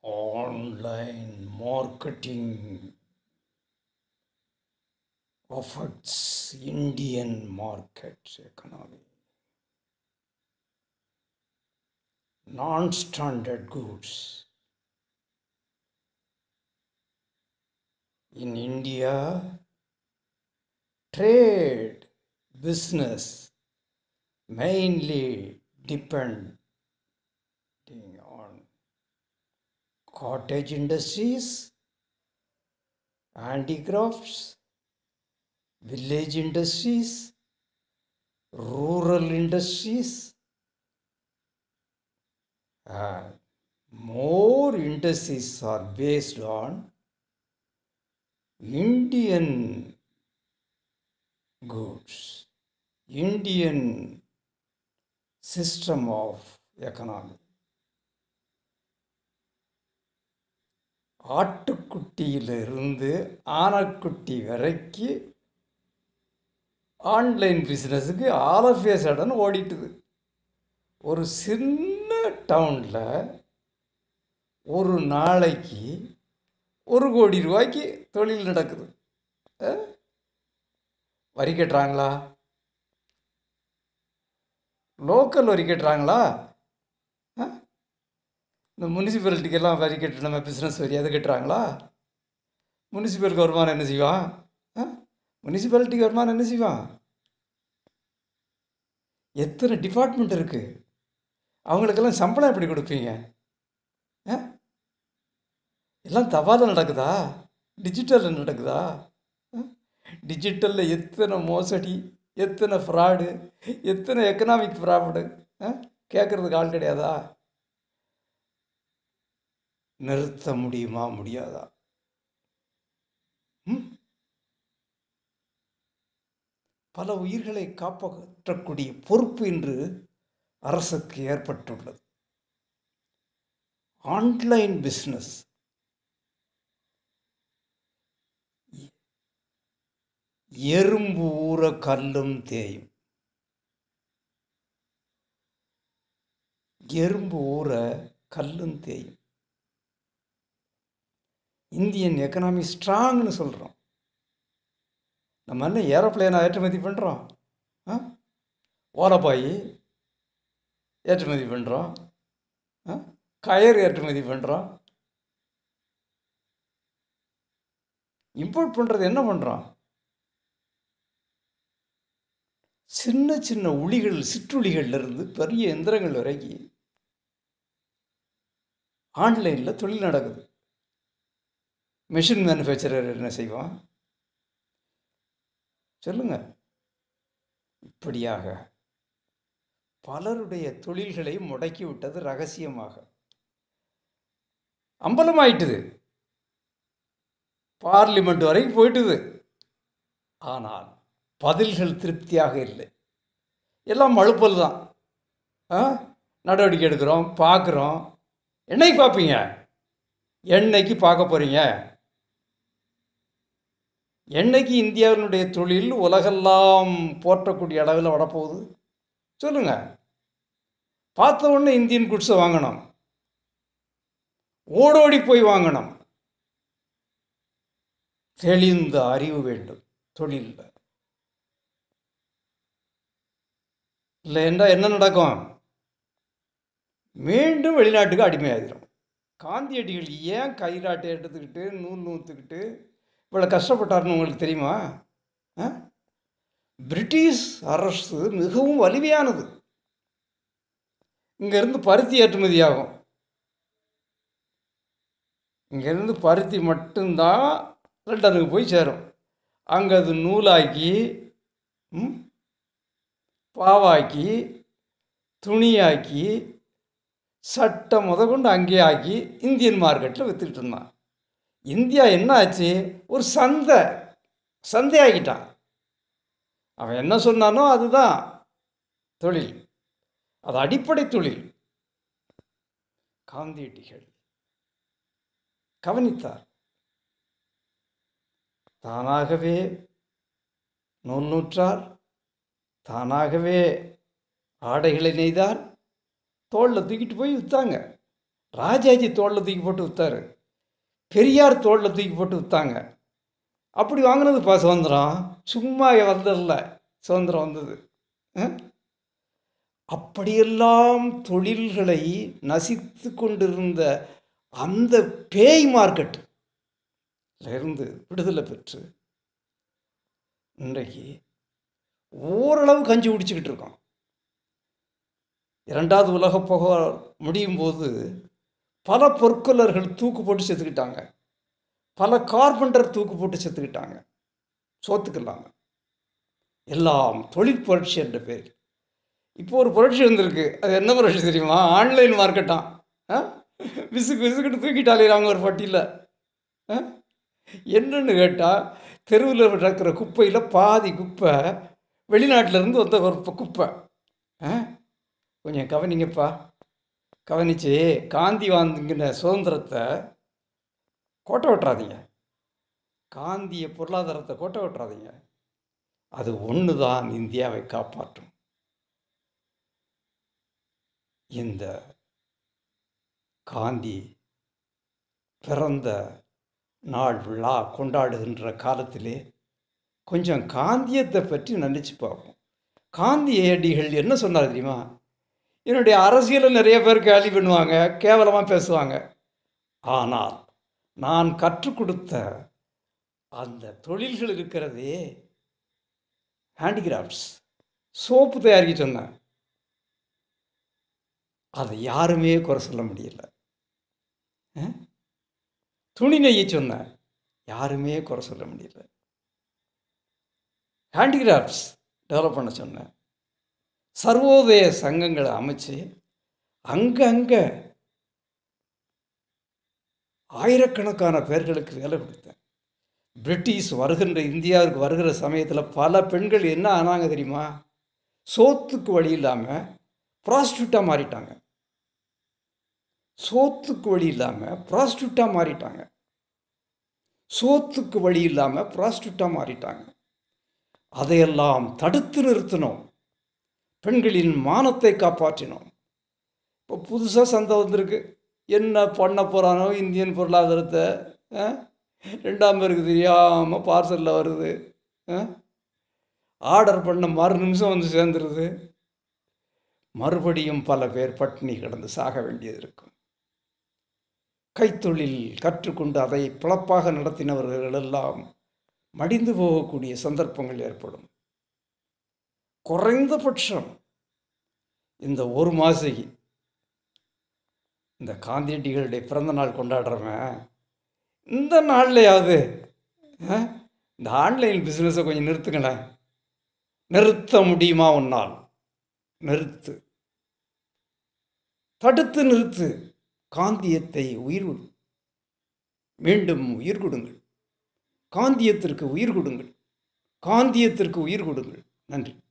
online marketing affects Indian market economy. Non standard goods. In India, trade, business mainly depending on cottage industries, handicrafts, village industries, rural industries, and more industries are based on Indian goods, Indian system of economy. ஆட்டுக்குட்டியிலிருந்து ஆனக்குட்டி வரைக்கும் online பிஸ்னஸுக்கு all of a sudden ஓடிட்டுது ஒரு சின்ன டவுனில் ஒரு நாளைக்கு ஒரு கோடி ரூபாய்க்கு தொழில் நடக்குது அஹ்? வரி கட்டுறாங்களா லோக்கல் வரி கட்டுறாங்களா அஹ்? இந்த முனிசிபாலிட்டிக்கெல்லாம் வரி கட்டு நம்ம பிஸ்னஸ் வரி அதை கட்டுறாங்களா முனிசிபல் வருமானம் என்ன செய்வான் முனிசிபாலிட்டிக்கு வருமானம் என்ன செய்வான் எத்தனை டிபார்ட்மெண்ட் இருக்குது அவங்களுக்கெல்லாம் சம்பளம் எப்படி கொடுப்பீங்க ஆ? எல்லாம் தபாலில் நடக்குதா டிஜிட்டலில் நடக்குதா டிஜிட்டலில் எத்தனை மோசடி எத்தனை ஃப்ராடு எத்தனை எக்கனாமிக் ஃப்ராடு கேட்குறதுக்கு ஆள் கிடையாதா நிறுத்த முடியுமா முடியாதா ம்? பல உயிர்களை காப்பாற்றக்கூடிய பொறுப்பு இன்று அரசுக்கு ஏற்பட்டுள்ளது ஆன்லைன் பிஸ்னஸ் எறும்பு ஊற கல்லும் தேயும் எறும்பு ஊற கல்லும் தேயும் இந்தியன் எக்கனாமி ஸ்ட்ராங்னு சொல்கிறோம் நம்ம என்ன ஏரோப்ளேனை ஏற்றுமதி பண்ணுறோம் ஆ ஓலப்பாய் ஏற்றுமதி பண்ணுறோம் ஆ கயர் ஏற்றுமதி பண்ணுறோம் இம்போர்ட் பண்ணுறது என்ன பண்ணுறோம் சின்ன சின்ன உளிகள் சிற்றுளிகள்ல இருந்து பெரிய எந்திரங்கள் வரைக்கும் ஆன்லைனில் தொழில் நடக்குது மிஷின் மேனுஃபேக்சரர் என்ன செய்வான் சொல்லுங்க இப்படியாக பலருடைய தொழில்களை முடக்கி விட்டது ரகசியமாக அம்பலமாயிட்டுது பார்லிமெண்ட் வரைக்கும் போயிட்டுது ஆனால் பதில்கள் திருப்தியாக இல்லை எல்லாம் மழுப்பல் தான் ஆ நடவடிக்கை எடுக்கிறோம் பார்க்குறோம் என்னைக்கு பார்ப்பீங்க என்னைக்கு பார்க்க போகிறீங்க என்னைக்கு இந்தியாவினுடைய தொழில் உலகெல்லாம் போற்றக்கூடிய அளவில் வரப்போகுது சொல்லுங்க பார்த்த உடனே இந்தியன் குட்ஸை வாங்கணும் ஓடோடி போய் வாங்கணும் தெளிந்த அறிவு வேண்டும் தொழிலில் இல்லை என்றால் என்ன நடக்கும் மீண்டும் வெளிநாட்டுக்கு அடிமையாகிடும் காந்தியடிகள் ஏன் கைராட்டை எடுத்துக்கிட்டு நூல் நூற்றுக்கிட்டு இவ்வளோ கஷ்டப்பட்டாருன்னு உங்களுக்கு தெரியுமா ஆ? பிரிட்டிஷ் அரசு மிகவும் வலிமையானது இங்கேருந்து பருத்தி ஏற்றுமதி ஆகும் இங்கேருந்து பருத்தி மட்டும்தான் லண்டனுக்கு போய் சேரும் அங்கே அது நூலாக்கி ம், பாவாக்கி துணியாக்கி சட்டை முத கொண்டு அங்கேயே ஆக்கி இந்தியன் மார்க்கெட்டில் விற்றுக்கிட்டு இருந்தான் இந்தியா என்ன ஆச்சு ஒரு சந்தை சந்தை ஆக்கிட்டான் அவன் என்ன சொன்னானோ அதுதான் தொழில் அது அடிப்படை தொழில் காந்தியடிகள் கவனித்தார் தானாகவே நூல் நூற்றார் தானாகவே ஆடைகளை நெய்தார் தோளில் தூக்கிட்டு போய் விற்றாங்க ராஜாஜி தோளில் தூக்கி போட்டு விற்றாரு பெரியார் தோளில் தூக்கி போட்டு விற்றாங்க அப்படி வாங்கினதுப்பா சுதந்திரம் சும்மா வந்ததில்ல சுதந்திரம் வந்தது அஹ்? அப்படியெல்லாம் தொழில்களை நசித்து கொண்டிருந்த அந்த பேய் மார்க்கெட் இருந்து விடுதலை பெற்று இன்றைக்கு ஓரளவு கஞ்சி குடிச்சுக்கிட்டு இருக்கோம் இரண்டாவது உலகப் போக முடியும் போது பல பொற்கொல்லர்கள் தூக்கு போட்டு செத்துக்கிட்டாங்க பல கார்பெண்டர் தூக்கு போட்டு செத்துக்கிட்டாங்க சோத்துக்கு இல்லாமல் எல்லாம் தொழில் புரட்சி என்ற பேர் இப்போ ஒரு புரட்சி வந்திருக்கு அது என்ன புரட்சி தெரியுமா ஆன்லைன் மார்க்கெட்டாம் ஆ விசுக்கு விசுக்கிட்டு தூக்கிட்டு அலையிறாங்க ஒரு பட்டியில் ஆ என்னன்னு கேட்டால் தெருவில் நடக்கிற குப்பையில் பாதி குப்பை வெளிநாட்டுல இருந்து வந்த ஒரு ப- குப்பை ஆ கொஞ்சம் கவனிங்கப்பா கவனிச்சு காந்தி வாங்கின சுதந்திரத்தை கோட்டை விட்டுறாதீங்க காந்திய பொருளாதாரத்தை கோட்டை விட்டுறாதீங்க அது ஒன்று தான் இந்தியாவை காப்பாற்றும் இந்த காந்தி பிறந்த நாள் விழா கொண்டாடுகின்ற காலத்திலே கொஞ்சம் காந்தியத்தை பற்றி நினச்சி பார்ப்போம் காந்தியடிகள் என்ன சொன்னார் தெரியுமா என்னுடைய அரசியலை நிறைய பேர் கேலி பண்ணுவாங்க கேவலமாக பேசுவாங்க ஆனால் நான் கற்றுக் கொடுத்த அந்த தொழில்கள் இருக்கிறதே ஹேண்டிகிராஃப்ட்ஸ் சோப்பு தயாரிக்க சொன்னேன் அதை யாருமே குறை சொல்ல முடியல அஹ்? துணி நெய்ய சொன்னேன் யாருமே குறை சொல்ல முடியல ஹேண்டிகிராஃப்ட்ஸ் டெவலப் பண்ண சொன்னேன் சர்வோதய சங்கங்களை அமைச்சு அங்கங்கே ஆயிரக்கணக்கான பேர்களுக்கு வேலை கொடுத்தேன் பிரிட்டிஷ் வருகின்ற இந்தியாவுக்கு வருகிற சமயத்தில் பல பெண்கள் என்ன ஆனாங்க தெரியுமா சோத்துக்கு வழி இல்லாமல் ப்ராஸ்டியூட்டாக மாறிட்டாங்க சோத்துக்கு வழி இல்லாமல் ப்ராஸ்டியூட்டாக மாறிட்டாங்க சோத்துக்கு வழி இல்லாமல் ப்ராஸ்டியூட்டாக மாறிட்டாங்க அதையெல்லாம் தடுத்து நிறுத்தினோம் பெண்களின் மானத்தை காப்பாற்றினோம் இப்போ புதுசாக சந்தை வந்திருக்கு என்ன பண்ண போகிறானோ இந்தியன் பொருளாதாரத்தை ஆ? ரெண்டாம் பேருக்கு தெரியாமல் பார்சலில் வருது ஆர்டர் பண்ண மறு நிமிஷம் வந்து சேர்ந்துருது மறுபடியும் பல பேர் பட்டினி கிடந்து சாக வேண்டியது இருக்கும் கைத்தொழில் கற்றுக்கொண்டு அதை பிழப்பாக நடத்தினவர்கள் எல்லாம் மடிந்து போகக்கூடிய சந்தர்ப்பங்கள் ஏற்படும் குறைந்தபட்சம் இந்த ஒரு மாசைக்கு இந்த காந்தியடிகளுடைய பிறந்த நாள் கொண்டாடுறவன் இந்த நாள்லையாவது ஆ, இந்த ஆன்லைன் பிஸ்னஸை கொஞ்சம் நிறுத்துங்களேன் நிறுத்த முடியுமா உன்னால் நிறுத்து தடுத்து நிறுத்து காந்தியத்தை உயிர் கொடு. மீண்டும் உயிர் கொடுங்கள் காந்தியத்திற்கு உயிர் கொடுங்கள் காந்தியத்திற்கு உயிர் கொடுங்கள் நன்றி